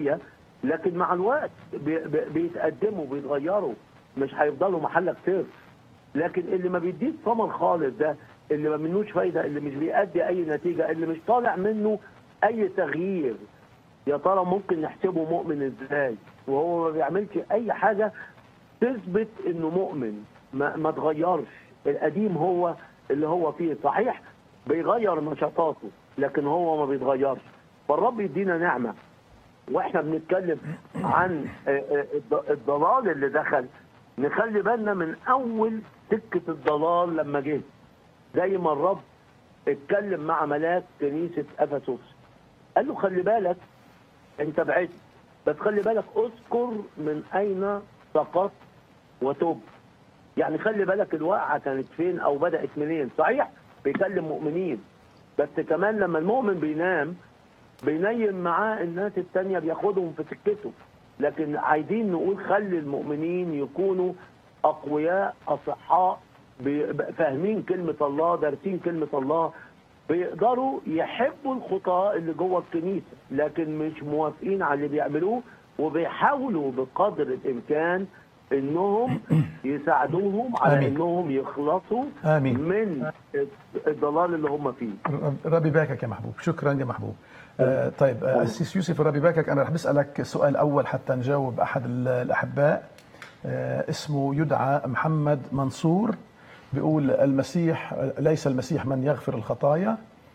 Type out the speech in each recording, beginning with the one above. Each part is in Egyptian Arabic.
شويه لكن مع الوقت بي- بي- بيتقدموا بيتغيروا مش هيفضلوا محلك سر لكن اللي ما بيديش ثمر خالص ده اللي ما منوش فايده اللي مش بيأدي اي نتيجه اللي مش طالع منه اي تغيير يا ترى ممكن نحسبه مؤمن ازاي وهو ما بيعملش اي حاجه تثبت انه مؤمن ما, ما تغيرش القديم هو اللي هو فيه صحيح بيغير نشاطاته لكن هو ما بيتغيرش فالرب يدينا نعمه واحنا بنتكلم عن آه، آه، الض- الضلال اللي دخل نخلي بالنا من اول سكه الضلال لما جه زي ما الرب اتكلم مع ملاك كنيسه افسس قال له خلي بالك انت بعدت بس خلي بالك اذكر من اين سقطت وتوب يعني خلي بالك الوقعه كانت فين او بدات منين صحيح بيكلم مؤمنين بس كمان لما المؤمن بينام بينيم معاه الناس التانية بياخدهم في سكته لكن عايزين نقول خلي المؤمنين يكونوا اقوياء اصحاء بي- فاهمين كلمه الله دارسين كلمه الله بيقدروا يحبوا الخطاة اللي جوه الكنيسه لكن مش موافقين على اللي بيعملوه وبيحاولوا بقدر الامكان انهم يساعدوهم على آمين. انهم يخلصوا آمين. من الضلال اللي هم فيه ربي يباركك يا محبوب شكرا يا محبوب آه طيب آه، أسيس يوسف ربي يباركك أنا رح بسألك سؤال أول حتى نجاوب أحد ال- الأحباء آه اسمه يدعى محمد منصور بيقول المسيح ليس المسيح من يغفر الخطايا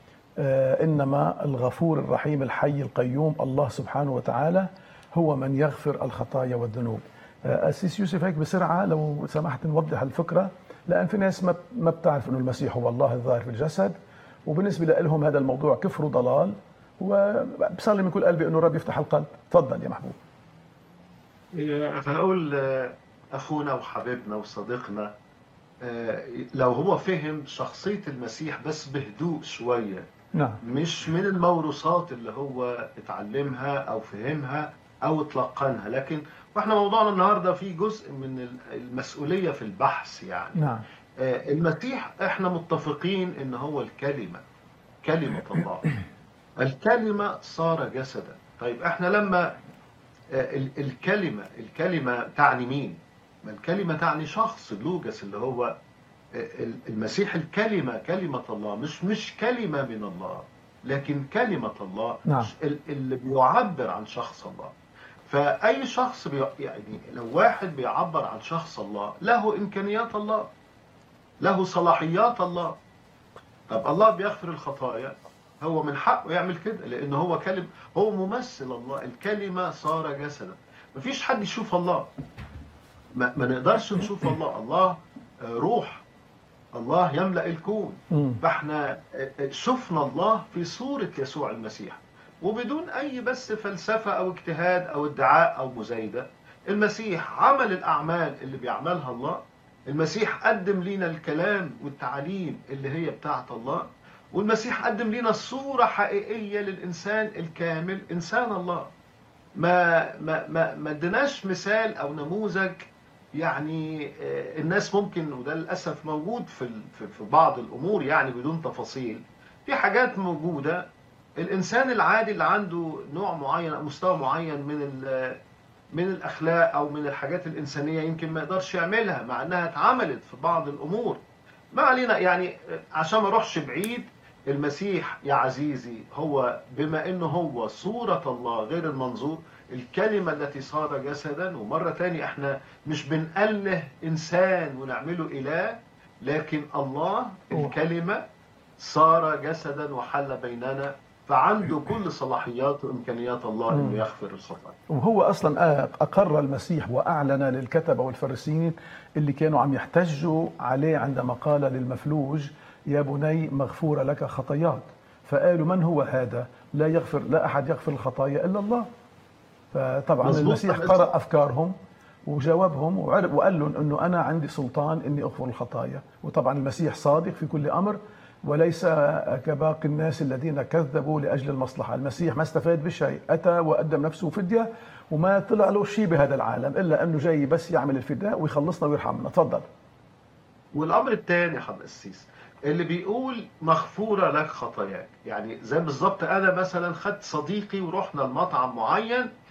آه إنما الغفور الرحيم الحي القيوم الله سبحانه وتعالى هو من يغفر الخطايا والذنوب آه، أسيس يوسف هيك بسرعة لو سمحت نوضح الفكرة لأن في ناس ما ما بتعرف أنه المسيح هو الله الظاهر في الجسد وبالنسبة لهم هذا الموضوع كفر وضلال وبصلي من كل قلبي أنه الرب يفتح القلب تفضل يا محبوب هقول آه، اخونا وحبيبنا وصديقنا آه، لو هو فهم شخصية المسيح بس بهدوء شوية نعم مش من الموروثات اللي هو اتعلمها او فهمها او تلقنها لكن واحنا موضوعنا النهارده في جزء من المسؤولية في البحث يعني نعم آه، المسيح احنا متفقين ان هو الكلمة كلمة الله الكلمة صار جسدا طيب احنا لما آه، ال- الكلمة الكلمة تعني مين ما الكلمة تعني شخص لوجس اللي هو آه، ال- المسيح الكلمة كلمة الله مش مش كلمة من الله لكن كلمة الله نعم. ال- اللي بيعبر عن شخص الله فأي شخص بي يعني لو واحد بيعبر عن شخص الله له إمكانيات الله له صلاحيات الله طب الله بيغفر الخطايا هو من حقه يعمل كده لأن هو كلم هو ممثل الله الكلمة صار جسدا مفيش حد يشوف الله ما, ما نقدرش نشوف الله الله آه، روح الله يملأ الكون مم. فاحنا آه، آه، شفنا الله في صورة يسوع المسيح وبدون أي بس فلسفة أو اجتهاد أو ادعاء أو مزايدة المسيح عمل الأعمال اللي بيعملها الله المسيح قدم لنا الكلام والتعاليم اللي هي بتاعت الله والمسيح قدم لنا صورة حقيقية للإنسان الكامل إنسان الله ما ما ما ما اديناش مثال او نموذج يعني آه، الناس ممكن وده للاسف موجود في ال- في في بعض الامور يعني بدون تفاصيل في حاجات موجوده الانسان العادي اللي عنده نوع معين او مستوى معين من ال- من الاخلاق او من الحاجات الانسانيه يمكن ما يقدرش يعملها مع انها اتعملت في بعض الامور ما علينا يعني آه، عشان ما اروحش بعيد المسيح يا عزيزي هو بما انه هو صورة الله غير المنظور الكلمة التي صار جسدا ومرة تاني احنا مش بنأله انسان ونعمله اله لكن الله الكلمة صار جسدا وحل بيننا فعنده كل صلاحيات وامكانيات الله انه يغفر الخطايا وهو اصلا آه، اقر المسيح واعلن للكتبه والفريسيين اللي كانوا عم يحتجوا عليه عندما قال للمفلوج يا بني مغفوره لك خطاياك فقالوا من هو هذا لا يغفر لا احد يغفر الخطايا الا الله فطبعا مظبوط. المسيح قرأ افكارهم وجاوبهم وعرف وقال لهم انه انا عندي سلطان اني اغفر الخطايا وطبعا المسيح صادق في كل امر وليس كباقي الناس الذين كذبوا لاجل المصلحه، المسيح ما استفاد بشيء، اتى وقدم نفسه فديه وما طلع له شيء بهذا العالم الا انه جاي بس يعمل الفداء ويخلصنا ويرحمنا، تفضل. والامر الثاني يا حضرتك السيس اللي بيقول مغفوره لك خطاياك يعني زي بالظبط انا مثلا خدت صديقي ورحنا لمطعم معين